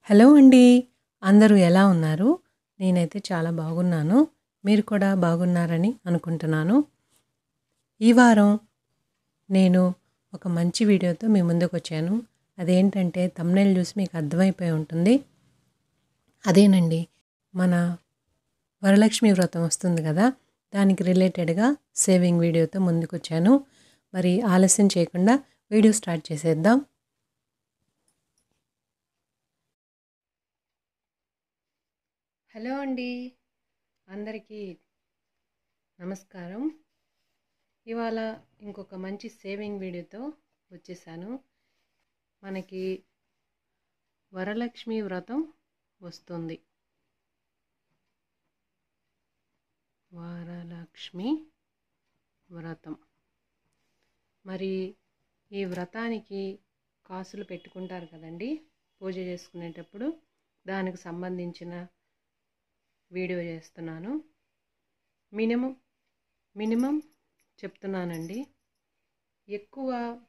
Hello అండి. అందరూ ఎలా ఉన్నారు? నేనైతే చాలా బాగున్నాను. మీరు కూడా బాగున్నారని అనుకుంటున్నాను. ఈ వారం నేను ఒక మంచి వీడియోతో మీ ముందుకొచ్చాను. అదేంటంటే థంబ్‌నెయిల్ చూసి మీకు అర్థమైపోయి ఉంటుంది. అదేనండి మన వరలక్ష్మి వ్రతం వస్తుంది గదా! దానికి రిలేటెడ్‌గా సేవింగ్ వీడియోతో ముందుకొచ్చాను. మరి ఆలస్యం చేయకుండా వీడియో స్టార్ట్ చేసేద్దాం. హలో అండి. అందరికీ నమస్కారం. ఇవాళ ఇంకొక మంచి సేవింగ్ వీడియోతో వచ్చేసాను. మనకి వరలక్ష్మి వ్రతం వస్తుంది. వరలక్ష్మి వ్రతం. మరి ఈ వ్రతానికి కాసులు పెట్టుకుంటారు కదండీ! పూజ చేసుకునేటప్పుడు. దానికి సంబంధించిన వీడియో చేస్తున్నాను. మినిమమ్, మినిమమ్ చెప్తున్నానండి. ఎక్కువ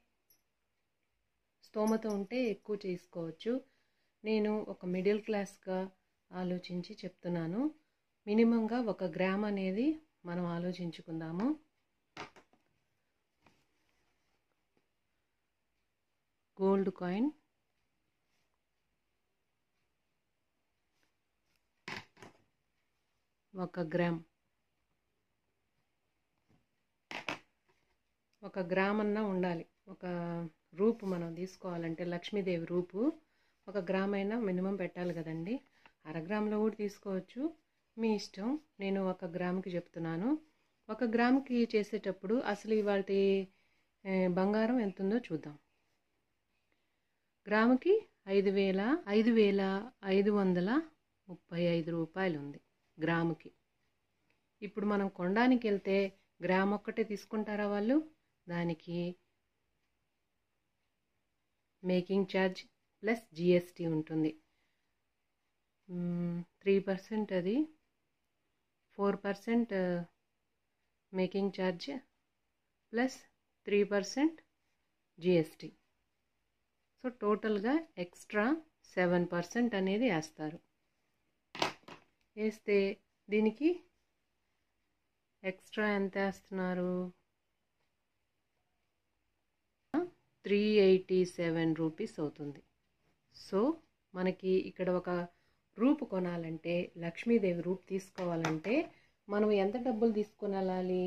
స్తోమత ఉంటే ఎక్కువ చేసుకోవచ్చు. నేను ఒక మిడిల్ క్లాస్‌గా ఆలోచించి చెప్తున్నాను. మినిమమ్‌గా ఒక గ్రామ్ అనేది మనం ఆలోచించుకుందాము. గోల్డ్ కాయిన్ ఒక గ్రామ్. ఒక గ్రామ్ అన్నా ఉండాలి. ఒక రూపు మనం తీసుకోవాలంటే లక్ష్మీదేవి రూపు ఒక గ్రామ్ అయినా మినిమమ్ పెట్టాలి కదండీ! అర గ్రామ్‌లో కూడా తీసుకోవచ్చు. మీ ఇష్టం. నేను ఒక గ్రామ్‌కి చెప్తున్నాను. ఒక గ్రామ్‌కి చేసేటప్పుడు అసలు ఇవాల్టి ఆహ్, బంగారం ఎంతుందో చూద్దాం. గ్రాముకి ఐదు వేల ఐదు వేల ఐదు వందల ముప్పై ఐదు రూపాయలుంది గ్రాముకి. ఇప్పుడు మనం కొనడానికెళ్తే గ్రామ్ ఒక్కటే తీసుకుంటారా వాళ్ళు? దానికి మేకింగ్ ఛార్జ్ ప్లస్ జీఎస్టీ ఉంటుంది. హ్మ్. 3% అది. 4% making charge plus 3% GST. So, టోటల్‌గా ఎక్స్‌ట్రా 7% అనేది ఏస్తారు. ఏస్తే దీనికి ఎక్స్‌ట్రా ఎంతేస్తున్నారు? 387 రూపీస్ అవుతుంది. సో, మనకి ఇక్కడ ఒక రూపు కొనాలంటే లక్ష్మీదేవి రూపు తీసుకోవాలంటే మనం ఎంత డబ్బులు తీసుకొనెళ్ళాలి?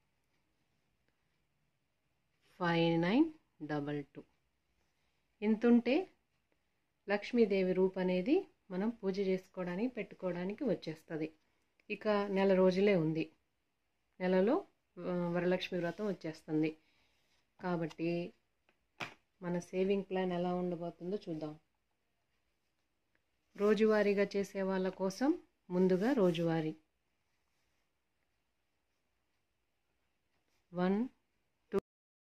5922 ఇంతుంటే లక్ష్మీదేవి రూపు అనేది మనం పూజ చేసుకోవడానికి, పెట్టుకోవడానికి వచ్చేస్తది. ఇక నెల రోజులే ఉంది. నెలలో ఆహ్, వరలక్ష్మి వ్రతం వచ్చేస్తుంది. కాబట్టి మన సేవింగ్ ప్లాన్ ఎలా ఉండబోతుందో చూద్దాం. రోజువారీగా చేసే వాళ్ళ కోసం ముందుగా రోజువారీ. 1, 2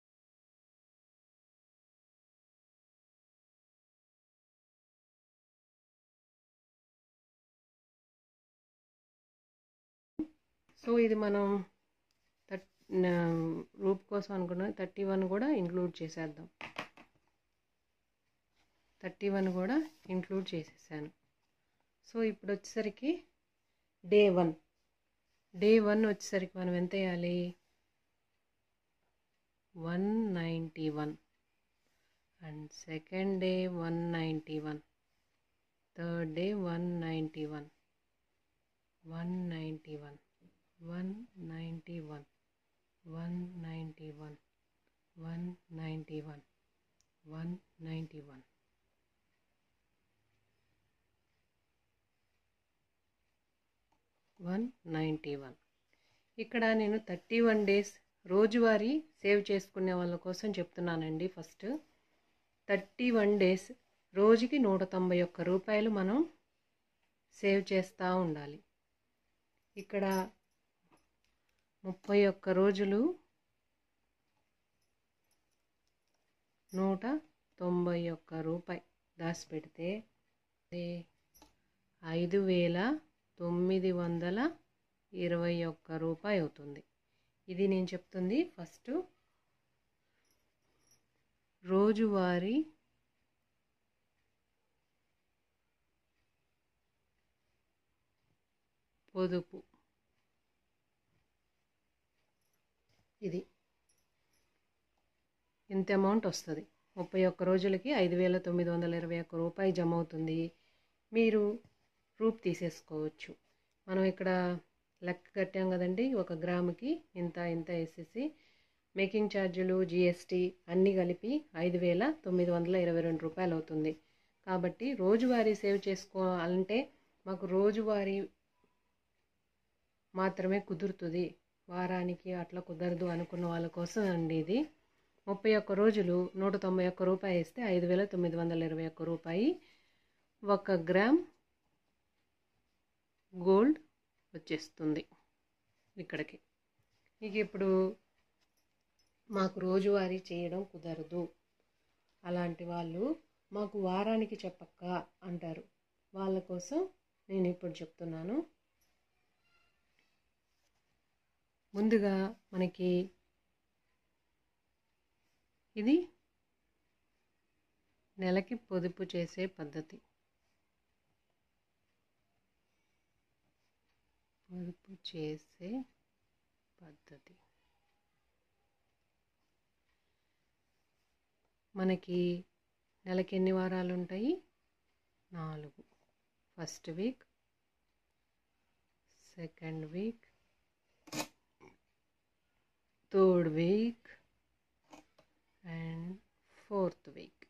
సో, ఇది మనం థర్ట్ నా రూపు కోసం అనుకున్నాం. 31 కూడా ఇంక్లూడ్ చేసేద్దాం. 31 కూడా ఇంక్లూడ్ చేసేసాను. So, ఇప్పుడొచ్చేసరికి day 1. డే 1 వచ్చేసరికి మనం ఎంతెయ్యాలి? 191 and second day 191 third day 191 191 191 191 191 191 191 ఇక్కడ నేను 31 డేస్ రోజువారీ సేవ్ చేసుకునే వాళ్ళ కోసం చెప్తున్నానండి ఫస్ట్. 31 డేస్ రోజుకి 191 రూపాయలు మనం సేవ్ చేస్తా ఉండాలి. ఇక్కడ 31 రోజులు 191 రూపాయి దాసిపెడితే దే 5921 రూపాయి అవుతుంది. ఇది నేను చెప్తుంది ఫస్టు రోజువారీ పొదుపు ఇది ఇంత అమౌంట్ వస్తుంది ముప్పై ఒక్క రోజులకి ఐదు వేల తొమ్మిది వందల ఇరవై ఒక్క రూపాయి జమ అవుతుంది మీరు రూప్ తీసేసుకోవచ్చు మనం ఇక్కడ లెక్క కట్టాం కదండి ఒక గ్రాముకి ఇంత ఇంత వేసేసి మేకింగ్ ఛార్జీలు జిఎస్టీ అన్నీ కలిపి ఐదు వేల తొమ్మిది వందల ఇరవై రెండు రూపాయలు అవుతుంది కాబట్టి రోజువారీ సేవ్ చేసుకోవాలంటే మాకు రోజువారీ మాత్రమే కుదురుతుంది వారానికి అట్లా కుదరదు అనుకున్న వాళ్ళ కోసం అండి ఇది ముప్పై ఒక్క రోజులు నూట తొంభై ఒక్క రూపాయి వేస్తే ఐదు వేల తొమ్మిది వందల ఇరవై ఒక్క రూపాయి ఒక గ్రామ్ గోల్డ్ వచ్చేస్తుంది ఇక్కడికి ఇక ఇప్పుడు మాకు రోజువారీ చేయడం కుదరదు అలాంటి వాళ్ళు మాకు వారానికి చెప్పక్క అంటారు వాళ్ళ కోసం నేను ఇప్పుడు చెప్తున్నాను ముందుగా మనకి ఇది నెలకి పొదుపు చేసే పద్ధతి పొదుపు చేసే పద్ధతి మనకి నెలకి ఎన్ని వారాలు ఉంటాయి నాలుగు first week second week third week and fourth week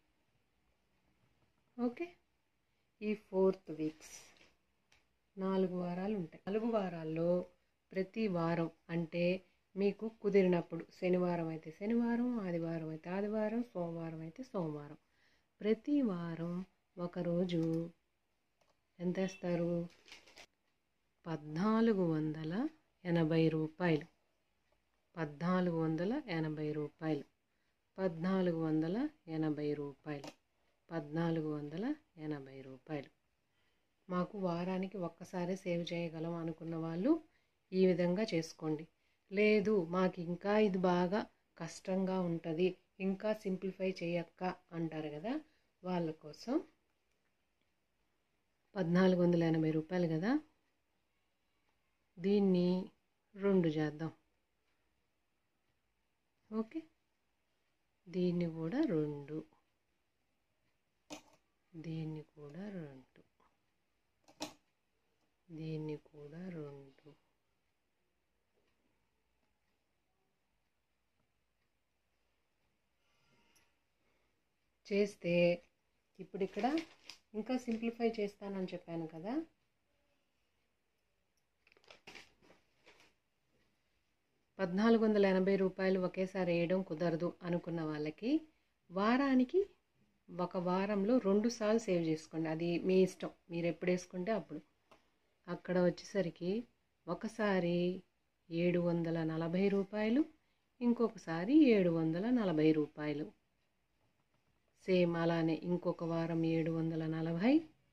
okay ఈ ఫోర్త్ వీక్స్ నాలుగు వారాలు ఉంటాయి నాలుగు వారాల్లో ప్రతి వారం అంటే మీకు కుదిరినప్పుడు శనివారం అయితే శనివారం ఆదివారం అయితే ఆదివారం సోమవారం అయితే సోమవారం ప్రతి వారం ఒకరోజు ఎంత వేస్తారు పద్నాలుగు వందల ఎనభై రూపాయలు పద్నాలుగు వందల ఎనభై రూపాయలు పద్నాలుగు వందల ఎనభై రూపాయలు పద్నాలుగు వందల ఎనభై రూపాయలు మాకు వారానికి ఒక్కసారి సేవ్ చేయగలం అనుకున్న వాళ్ళు ఈ విధంగా చేసుకోండి లేదు మాకు ఇంకా ఇది బాగా కష్టంగా ఉంటుంది ఇంకా సింప్లిఫై చేయక్క అంటారు కదా వాళ్ళ కోసం పద్నాలుగు వందల ఎనభై రూపాయలు కదా దీన్ని రెండు చేద్దాం ఓకే దీన్ని కూడా రెండు దీన్ని కూడా రెండు దీన్ని కూడా రెండు చేస్తే ఇప్పుడు ఇక్కడ ఇంకా సింప్లిఫై చేస్తానని చెప్పాను కదా పద్నాలుగు వందల ఎనభై రూపాయలు ఒకేసారి వేయడం కుదరదు అనుకున్న వాళ్ళకి వారానికి ఒక వారంలో రెండు సార్లు సేవ్ చేసుకోండి అది మీ ఇష్టం మీరు ఎప్పుడు వేసుకుంటే అప్పుడు అక్కడ వచ్చేసరికి ఒకసారి ఏడు వందల నలభై రూపాయలు ఇంకొకసారి ఏడు వందల నలభై రూపాయలు సేమ్ అలానే ఇంకొక వారం ఏడు వందల నలభై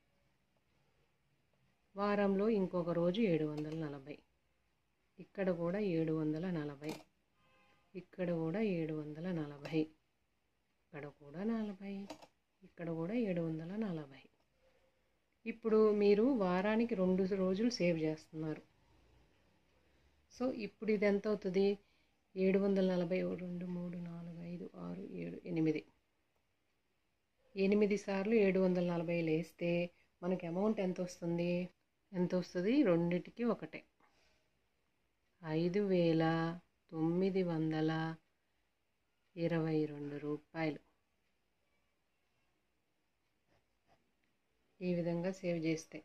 వారంలో ఇంకొక రోజు ఏడు వందల నలభై ఇక్కడ కూడా ఏడు వందల నలభై ఇక్కడ కూడా ఏడు వందల నలభై ఇక్కడ కూడా నలభై ఇక్కడ కూడా ఏడు వందల నలభై ఇప్పుడు మీరు వారానికి రెండు రోజులు సేవ్ చేస్తున్నారు సో ఇప్పుడు ఇది ఎంత అవుతుంది ఏడు వందల నలభై రెండు మూడు నాలుగు ఐదు ఆరు ఏడు ఎనిమిది ఎనిమిది సార్లు ఏడు వందల నలభై వేస్తే మనకి అమౌంట్ ఎంత వస్తుంది ఎంత వస్తుంది రెండిటికి ఒకటే ఐదు వేల తొమ్మిది వందల ఇరవై రెండు రూపాయలు ఈ విధంగా సేవ్ చేస్తే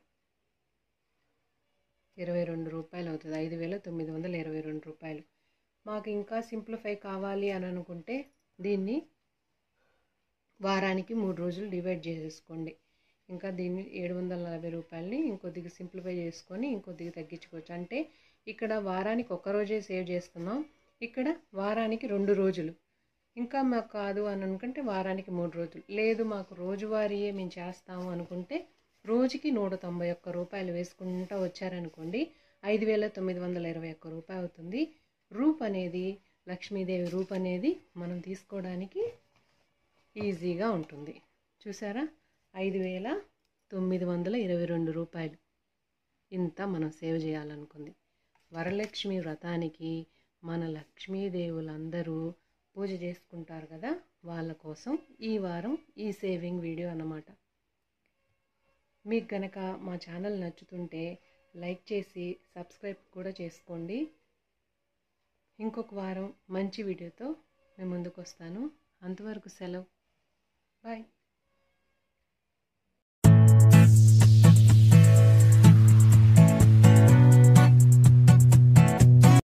ఇరవై రెండు రూపాయలు అవుతుంది ఐదు వేల తొమ్మిది వందల ఇరవై రెండు రూపాయలు మాకు ఇంకా సింప్లిఫై కావాలి అని అనుకుంటే దీన్ని వారానికి మూడు రోజులు డివైడ్ చేసేసుకోండి ఇంకా దీన్ని ఏడు వందల నలభై రూపాయలని ఇంకొద్దిగా సింప్లిఫై చేసుకొని ఇంకొద్దిగా తగ్గించుకోవచ్చు అంటే ఇక్కడ వారానికి ఒక రోజే సేవ్ చేస్తున్నాం ఇక్కడ వారానికి రెండు రోజులు ఇంకా మాకు కాదు అని అనుకుంటే వారానికి మూడు రోజులు లేదు మాకు రోజువారీయే మేము చేస్తాము అనుకుంటే రోజుకి నూట తొంభై ఒక్క రూపాయలు వేసుకుంటూ వచ్చారనుకోండి ఐదు వేల తొమ్మిది వందల ఇరవై ఒక్క రూపాయి అవుతుంది రూప్ అనేది లక్ష్మీదేవి రూప్ అనేది మనం తీసుకోవడానికి ఈజీగా ఉంటుంది చూసారా ఐదు వేల తొమ్మిది వందల ఇరవై రెండు రూపాయలు ఇంత మనం సేవ్ చేయాలనుకుంది వరలక్ష్మి వ్రతానికి మన లక్ష్మీదేవులందరూ పూజ చేసుకుంటారు కదా వాళ్ళ కోసం ఈ వారం ఈ సేవింగ్ వీడియో అన్నమాట మీకు గనక మా ఛానల్ నచ్చుతుంటే లైక్ చేసి సబ్స్క్రైబ్ కూడా చేసుకోండి ఇంకొక వారం మంచి వీడియోతో మేము ముందుకు వస్తాను అంతవరకు సెలవు బాయ్